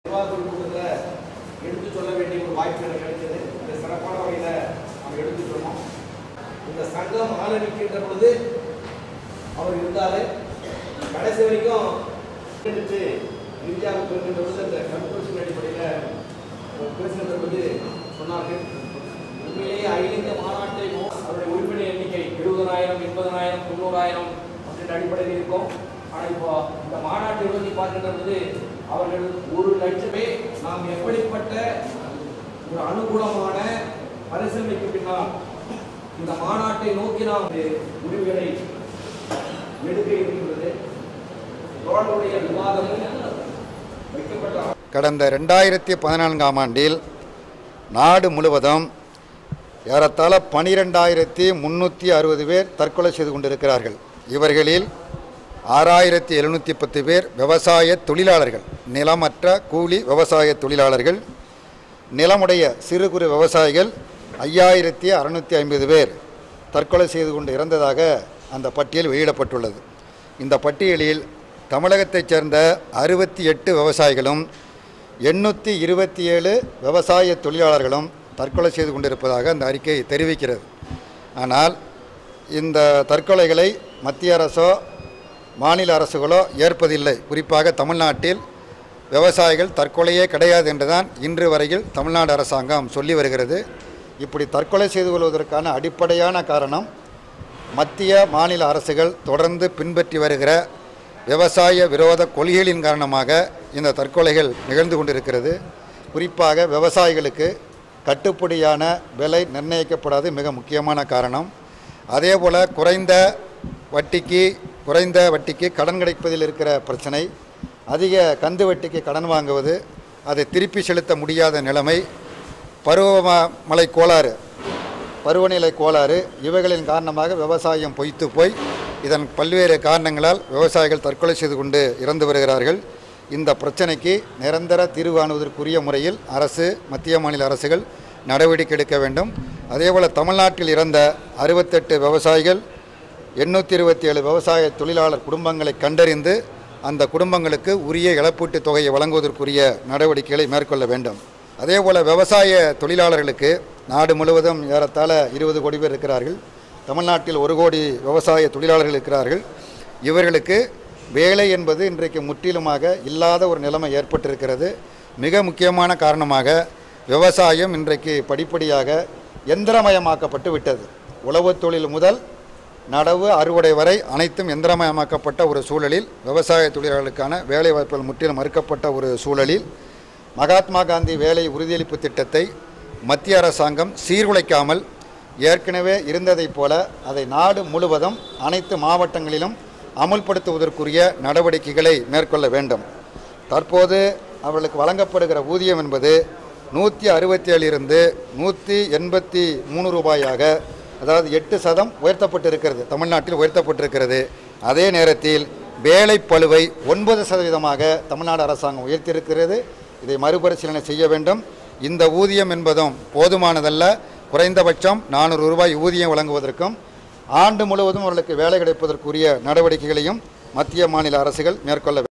நிர்வாக குழு கூட்டத்தில் எடுத்து சொல்ல வேண்டிய ஒரு வாய்ப்பு எனக்கு கிடைச்சது இந்த சிறப்பான வகையில் நாம் எடுத்து சொன்னோம் இந்த சங்கம் ஆரம்பிக்கின்ற பொழுது அவர் இருந்தார் கடைசி வரைக்கும் எடுத்து இந்தியாவுக்கு வருகின்ற பொழுது அந்த கன்க்ளூஷன் அடிப்படையில் பேசுகின்ற பொழுது சொன்னார்கள் உண்மையிலேயே அகில இந்திய மாநாட்டை நோ- அவருடைய உறுப்பினர் எண்ணிக்கை எழுபதனாயிரம் எண்பதனாயிரம் தொண்ணூறாயிரம் அப்படின்ற அடிப்படையில் இருக்கும் ஆனால் இப்போ இந்த மாநாட்டை எழுதி பார்க்கின்ற பொழுது அவர்கள் ஒரு லட்சமே நாம் எப்படிப்பட்ட ஒரு அனுகூலமான பரிசீலனைக்கு பின்னால் இந்த மாநாட்டை நோக்கி நாம் முடிவுகளை எடுக்க இருக்கின்றது தோழருடைய விவாதமும் வைக்கப்பட்ட கடந்த ரெண்டாயிரத்தி பதினான்காம் ஆண்டில் நாடு முழுவதும் ஏறத்தாழ பனிரெண்டாயிரத்தி முந்நூற்றி அறுபது பேர் தற்கொலை செய்து கொண்டிருக்கிறார்கள் இவர்களில் ஆறாயிரத்தி எழுநூற்றி பத்து பேர் விவசாய தொழிலாளர்கள் நிலமற்ற கூலி விவசாய தொழிலாளர்கள் நிலமுடைய சிறு குறு விவசாயிகள் ஐயாயிரத்தி அறநூற்றி ஐம்பது பேர் தற்கொலை செய்து கொண்டு இறந்ததாக அந்த பட்டியல் வெளியிடப்பட்டுள்ளது இந்த பட்டியலில் தமிழகத்தைச் சேர்ந்த அறுபத்தி எட்டு விவசாயிகளும் எண்ணூற்றி இருபத்தி ஏழு விவசாய தொழிலாளர்களும் தற்கொலை செய்து கொண்டிருப்பதாக அந்த அறிக்கை தெரிவிக்கிறது ஆனால் இந்த தற்கொலைகளை மத்திய அரசோ மாநில அரசுகளோ ஏற்பதில்லை குறிப்பாக தமிழ்நாட்டில் விவசாயிகள் தற்கொலையே கிடையாது என்றுதான் இன்று வரையில் தமிழ்நாடு அரசாங்கம் சொல்லி வருகிறது இப்படி தற்கொலை செய்து கொள்வதற்கான அடிப்படையான காரணம் மத்திய மாநில அரசுகள் தொடர்ந்து பின்பற்றி வருகிற விவசாய விரோத கொள்கைகளின் காரணமாக இந்த தற்கொலைகள் நிகழ்ந்து கொண்டிருக்கிறது குறிப்பாக விவசாயிகளுக்கு கட்டுப்படியான விலை நிர்ணயிக்கப்படாது மிக முக்கியமான காரணம் அதேபோல் குறைந்த வட்டிக்கு குறைந்த வட்டிக்கு கடன் கிடைப்பதில் இருக்கிற பிரச்சனை அதிக கந்து வட்டிக்கு கடன் வாங்குவது அதை திருப்பி செலுத்த முடியாத நிலைமை பருவமழை கோளாறு பருவநிலை கோளாறு இவைகளின் காரணமாக விவசாயம் பொய்த்து போய் இதன் பல்வேறு காரணங்களால் விவசாயிகள் தற்கொலை செய்து கொண்டு இறந்து வருகிறார்கள் இந்த பிரச்சனைக்கு நிரந்தர தீர்வு காணுவதற்குரிய முறையில் அரசு மத்திய மாநில அரசுகள் நடவடிக்கை எடுக்க வேண்டும் அதேபோல் தமிழ்நாட்டில் இறந்த அறுபத்தெட்டு விவசாயிகள் எண்ணூற்றி இருபத்தி ஏழு விவசாய தொழிலாளர் குடும்பங்களை கண்டறிந்து அந்த குடும்பங்களுக்கு உரிய இழப்பீட்டுத் தொகையை வழங்குவதற்குரிய நடவடிக்கைகளை மேற்கொள்ள வேண்டும் அதேபோல் விவசாய தொழிலாளர்களுக்கு நாடு முழுவதும் ஏறத்தாழ இருபது கோடி பேர் இருக்கிறார்கள் தமிழ்நாட்டில் ஒரு கோடி விவசாய தொழிலாளர்கள் இருக்கிறார்கள் இவர்களுக்கு வேலை என்பது இன்றைக்கு முற்றிலுமாக இல்லாத ஒரு நிலைமை ஏற்பட்டிருக்கிறது மிக முக்கியமான காரணமாக விவசாயம் இன்றைக்கு படிப்படியாக எந்திரமயமாக்கப்பட்டு விட்டது உழவுத் தொழில் முதல் நடவு அறுவடை வரை அனைத்தும் எந்திரமயமாக்கப்பட்ட ஒரு சூழலில் விவசாய தொழிலாளர்களுக்கான வேலை வாய்ப்புகள் முற்றிலும் மறுக்கப்பட்ட ஒரு சூழலில் மகாத்மா காந்தி வேலை உறுதியளிப்பு திட்டத்தை மத்திய அரசாங்கம் சீர்குலைக்காமல் ஏற்கனவே இருந்ததைப் போல அதை நாடு முழுவதும் அனைத்து மாவட்டங்களிலும் அமுல்படுத்துவதற்குரிய நடவடிக்கைகளை மேற்கொள்ள வேண்டும் தற்போது அவர்களுக்கு வழங்கப்படுகிற ஊதியம் என்பது நூற்றி அறுபத்தி ஏழிலிருந்து நூற்றி எண்பத்தி மூணு ரூபாயாக அதாவது எட்டு சதம் உயர்த்தப்பட்டிருக்கிறது தமிழ்நாட்டில் உயர்த்தப்பட்டிருக்கிறது அதே நேரத்தில் வேலை பளுவை ஒன்பது சதவீதமாக தமிழ்நாடு அரசாங்கம் உயர்த்தியிருக்கிறது இதை மறுபரிசீலனை செய்ய வேண்டும் இந்த ஊதியம் என்பதும் போதுமானதல்ல குறைந்தபட்சம் நானூறு ரூபாய் ஊதியம் வழங்குவதற்கும் ஆண்டு முழுவதும் அவர்களுக்கு வேலை கிடைப்பதற்குரிய நடவடிக்கைகளையும் மத்திய மாநில அரசுகள் மேற்கொள்ள வேண்டும்